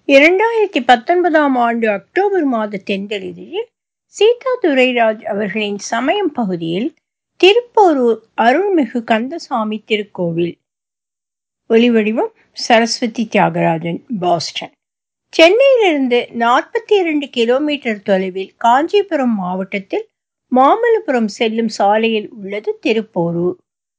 இரண்டாயிரத்தி பத்தொன்பதாம் ஆண்டு அக்டோபர் மாத தென்றலிதழில் சீதா துரைராஜ் அவர்களின் சமயம் பகுதியில் திருப்போரூர் அருள்மிகு கந்தசாமி திருக்கோவில் ஒலிவடிவம் சரஸ்வதி தியாகராஜன் பாஸ்டன் சென்னையிலிருந்து நாற்பத்தி இரண்டு கிலோமீட்டர் தொலைவில் காஞ்சிபுரம் மாவட்டத்தில் மாமல்லபுரம் செல்லும் சாலையில் உள்ளது திருப்போரூர்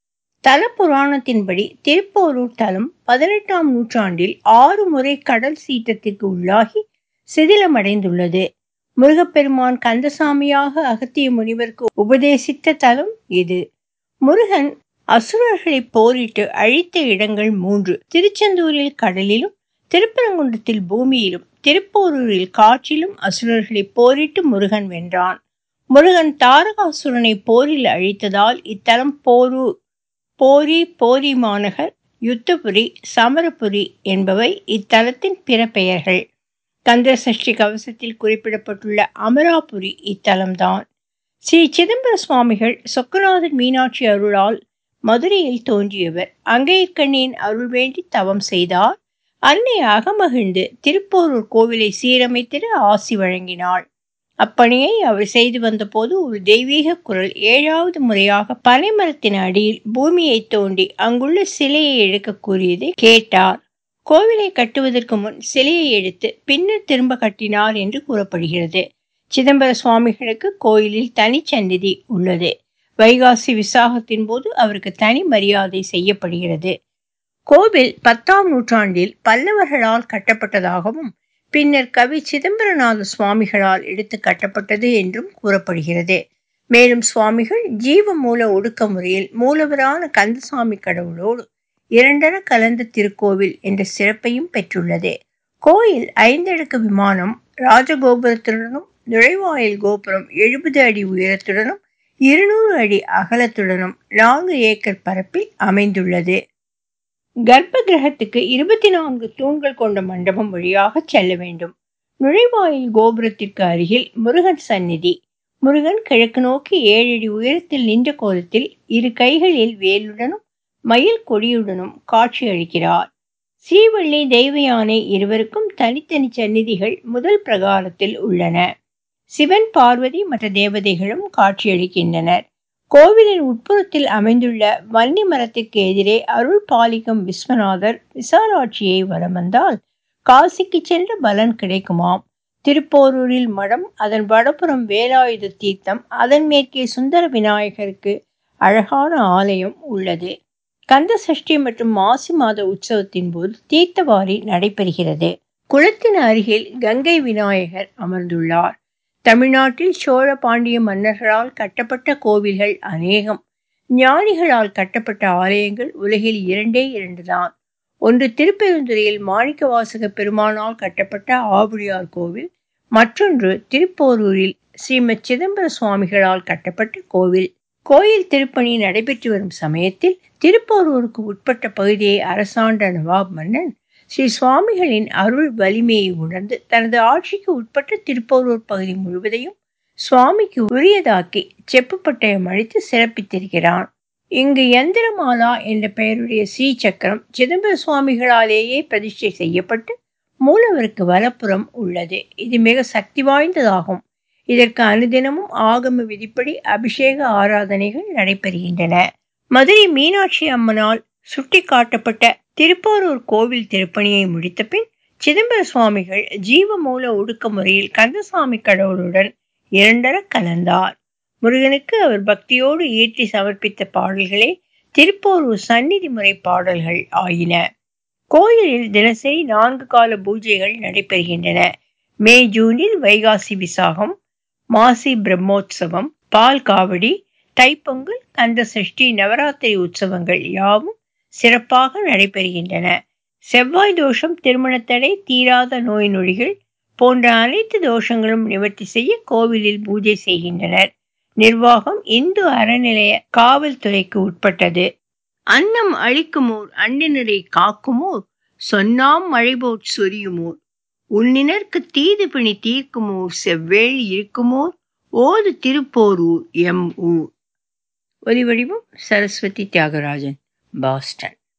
தல புராணத்தின்படி திருப்போரூர் தலம் பதினெட்டாம் நூற்றாண்டில் ஆறு முறை கடல் சீற்றத்திற்கு உள்ளாகி சிதிலமடைந்துள்ளது முருகப்பெருமான் கந்தசாமியாக அகத்திய முனிவருக்கு உபதேசித்த தலம் இது முருகன் அசுரர்களை போரிட்டு அழித்த இடங்கள் மூன்று திருச்செந்தூரில் கடலிலும் திருப்பரங்குன்றத்தில் பூமியிலும் திருப்போரூரில் காற்றிலும் அசுரர்களை போரிட்டு முருகன் வென்றான் முருகன் தாரகாசுரனை போரில் அழித்ததால் இத்தலம் போரூர் போரி போரி மாநகர் யுத்தபுரி சமரபுரி என்பவை இத்தலத்தின் பிற பெயர்கள் கந்த சஷ்டி கவசத்தில் குறிப்பிடப்பட்டுள்ள அமராபுரி இத்தலம்தான் ஸ்ரீ சிதம்பர சுவாமிகள் சொக்கநாதன் மீனாட்சி அருளால் மதுரையில் தோன்றியவர் அங்கையர்கண்ணியின் அருள் வேண்டி தவம் செய்தார் அன்னை அகமகிழ்ந்து திருப்போரூர் கோவிலை சீரமைத்திட ஆசி வழங்கினாள் அப்பணியை அவர் செய்து வந்தபோது ஒரு தெய்வீக குரல் ஏழாவது முறையாக பனைமரத்தின் அடியில் பூமியை தோண்டி அங்குள்ள சிலையை எடுக்க கூறியதை கேட்டார் கோவிலை கட்டுவதற்கு முன் சிலையை எடுத்து பின்னர் திரும்ப கட்டினார் என்று கூறப்படுகிறது சிதம்பர சுவாமிகளுக்கு கோயிலில் தனிச்சந்நிதி உள்ளது வைகாசி விசாகத்தின் போது அவருக்கு தனி மரியாதை செய்யப்படுகிறது கோவில் பத்தாம் நூற்றாண்டில் பல்லவர்களால் கட்டப்பட்டதாகவும் பின்னர் கவி சிதம்பரநாத சுவாமிகளால் எடுத்து கட்டப்பட்டது என்றும் கூறப்படுகிறது மேலும் சுவாமிகள் ஜீவ மூல ஒடுக்க முறையில் மூலவரான கந்தசாமி கடவுளோடு இரண்டர கலந்த திருக்கோவில் என்ற சிறப்பையும் பெற்றுள்ளது கோயில் ஐந்தடுக்கு விமானம் ராஜகோபுரத்துடனும் நுழைவாயில் கோபுரம் எழுபது அடி உயரத்துடனும் இருநூறு அடி அகலத்துடனும் நான்கு ஏக்கர் பரப்பில் அமைந்துள்ளது கர்ப்ப கிரகத்துக்கு இருபத்தி நான்கு தூண்கள் கொண்ட மண்டபம் வழியாக செல்ல வேண்டும் நுழைவாயில் கோபுரத்திற்கு அருகில் முருகன் சந்நிதி முருகன் கிழக்கு நோக்கி ஏழடி உயரத்தில் நின்ற கோலத்தில் இரு கைகளில் வேலுடனும் மயில் கொடியுடனும் காட்சி அளிக்கிறார் ஸ்ரீவள்ளி தெய்வ யானை இருவருக்கும் தனித்தனி சந்நிதிகள் முதல் பிரகாரத்தில் உள்ளன சிவன் பார்வதி மற்ற தேவதைகளும் காட்சியளிக்கின்றனர் கோவிலின் உட்புறத்தில் அமைந்துள்ள வன்னி மரத்திற்கு எதிரே அருள் பாலிக்கும் விஸ்வநாதர் விசாலாட்சியை வலம் வந்தால் காசிக்கு சென்ற பலன் கிடைக்குமாம் திருப்போரூரில் மடம் அதன் வடபுறம் வேலாயுத தீர்த்தம் அதன் மேற்கே சுந்தர விநாயகருக்கு அழகான ஆலயம் உள்ளது கந்த சஷ்டி மற்றும் மாசி மாத உற்சவத்தின் போது தீர்த்தவாரி நடைபெறுகிறது குளத்தின் அருகில் கங்கை விநாயகர் அமர்ந்துள்ளார் தமிழ்நாட்டில் சோழ பாண்டிய மன்னர்களால் கட்டப்பட்ட கோவில்கள் அநேகம் ஞானிகளால் கட்டப்பட்ட ஆலயங்கள் உலகில் இரண்டே இரண்டுதான் ஒன்று திருப்பெருந்துறையில் மாணிக்கவாசக பெருமானால் கட்டப்பட்ட ஆவுடையார் கோவில் மற்றொன்று திருப்போரூரில் ஸ்ரீமத் சிதம்பர சுவாமிகளால் கட்டப்பட்ட கோவில் கோயில் திருப்பணி நடைபெற்று வரும் சமயத்தில் திருப்போரூருக்கு உட்பட்ட பகுதியை அரசாண்ட நவாப் மன்னன் ஸ்ரீ சுவாமிகளின் அருள் வலிமையை உணர்ந்து தனது ஆட்சிக்கு உட்பட்ட திருப்போரூர் பகுதி முழுவதையும் சுவாமிக்கு உரியதாக்கி செப்பு பட்டயம் அளித்து சிறப்பித்திருக்கிறான் இங்கு எந்திரமாலா என்ற பெயருடைய ஸ்ரீ சக்கரம் சிதம்பர சுவாமிகளாலேயே பிரதிஷ்டை செய்யப்பட்டு மூலவருக்கு வலப்புறம் உள்ளது இது மிக சக்தி வாய்ந்ததாகும் இதற்கு அனுதினமும் ஆகம விதிப்படி அபிஷேக ஆராதனைகள் நடைபெறுகின்றன மதுரை மீனாட்சி அம்மனால் சுட்டி காட்டப்பட்ட திருப்போரூர் கோவில் திருப்பணியை முடித்த பின் சிதம்பர சுவாமிகள் ஜீவ மூல ஒடுக்க முறையில் கந்தசாமி கடவுளுடன் இரண்டர கலந்தார் முருகனுக்கு அவர் பக்தியோடு ஈட்டி சமர்ப்பித்த பாடல்களே திருப்போரூர் சந்நிதி முறை பாடல்கள் ஆயின கோயிலில் தினசரி நான்கு கால பூஜைகள் நடைபெறுகின்றன மே ஜூனில் வைகாசி விசாகம் மாசி பிரம்மோற்சவம் பால் காவடி தைப்பொங்கல் கந்த சஷ்டி நவராத்திரி உற்சவங்கள் யாவும் சிறப்பாக நடைபெறுகின்றன செவ்வாய் தோஷம் திருமணத்தடை தீராத நோய் நொடிகள் போன்ற அனைத்து தோஷங்களும் நிவர்த்தி செய்ய கோவிலில் பூஜை செய்கின்றனர் நிர்வாகம் இந்து அறநிலைய காவல்துறைக்கு உட்பட்டது அன்னம் அழிக்குமோர் அன்னினரை காக்குமோர் சொன்னாம் மழைபோட் சொரியுமோர் உன்னினர்க்கு தீது பிணி தீர்க்குமோர் செவ்வேள் இருக்குமோர் ஓது திருப்போரூர் எம் ஊர் ஒலிவடிவம் சரஸ்வதி தியாகராஜன் பாஸ்டன்